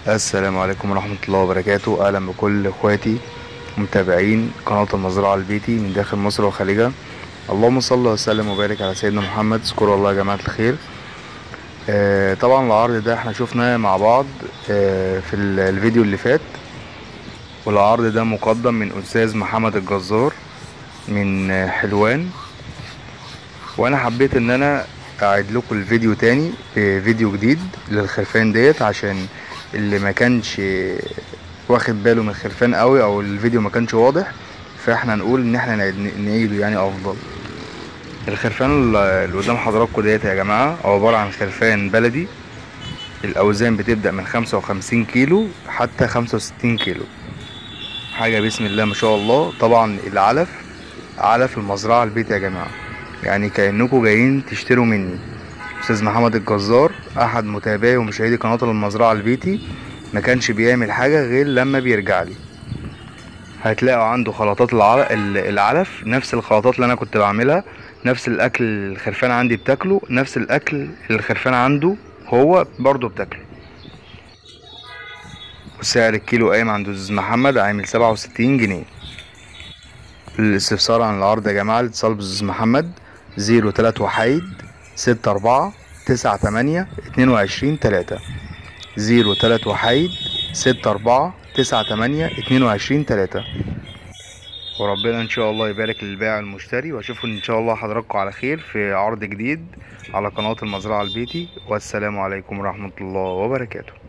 السلام عليكم ورحمة الله وبركاته أهلا بكل إخواتي متابعين قناة المزرعة البيتي من داخل مصر وخارجها اللهم صل وسلم وبارك على سيدنا محمد اذكروا الله يا جماعة الخير آه طبعا العرض ده احنا شفناه مع بعض آه في ال- الفيديو اللي فات والعرض ده مقدم من أستاذ محمد الجزار من آه، حلوان وانا حبيت ان انا اعيد لكم الفيديو تاني بفيديو جديد للخرفان ديت عشان اللي ما كانش واخد باله من الخرفان قوي او الفيديو ما كانش واضح فاحنا نقول ان احنا نعيد- نعيده يعني افضل الخرفان اللي قدام حضراتكم ديت يا جماعه عباره عن خرفان بلدي الاوزان بتبدا من 55 كيلو حتى 65 كيلو حاجه بسم الله ما شاء الله طبعا العلف علف المزرعه البيت يا جماعه يعني كانكم جايين تشتروا مني استاذ محمد الجزار احد متابعي ومشاهدي قناه المزرعه البيتي ما كانش بيعمل حاجه غير لما بيرجع لي هتلاقوا عنده خلطات العل- ال- العلف نفس الخلطات اللي انا كنت بعملها نفس الاكل اللي الخرفان عندي بتاكله نفس الاكل اللي الخرفان عنده هو برضه بتاكله وسعر الكيلو قايم عند استاذ محمد عامل سبعة وستين جنيه الاستفسار عن العرض يا جماعة الاتصال باستاذ محمد زيرو تلات وحيد ستة أربعة تسعة تمانية اتنين وعشرين تلاتة زيرو تلات وحيد ستة أربعة تسعة تمانية اتنين وعشرين تلاتة وربنا ان شاء الله يبارك للبائع المشتري واشوفكم ان شاء الله حضراتكم على خير في عرض جديد على قناة المزرعة البيتي والسلام عليكم ورحمة الله وبركاته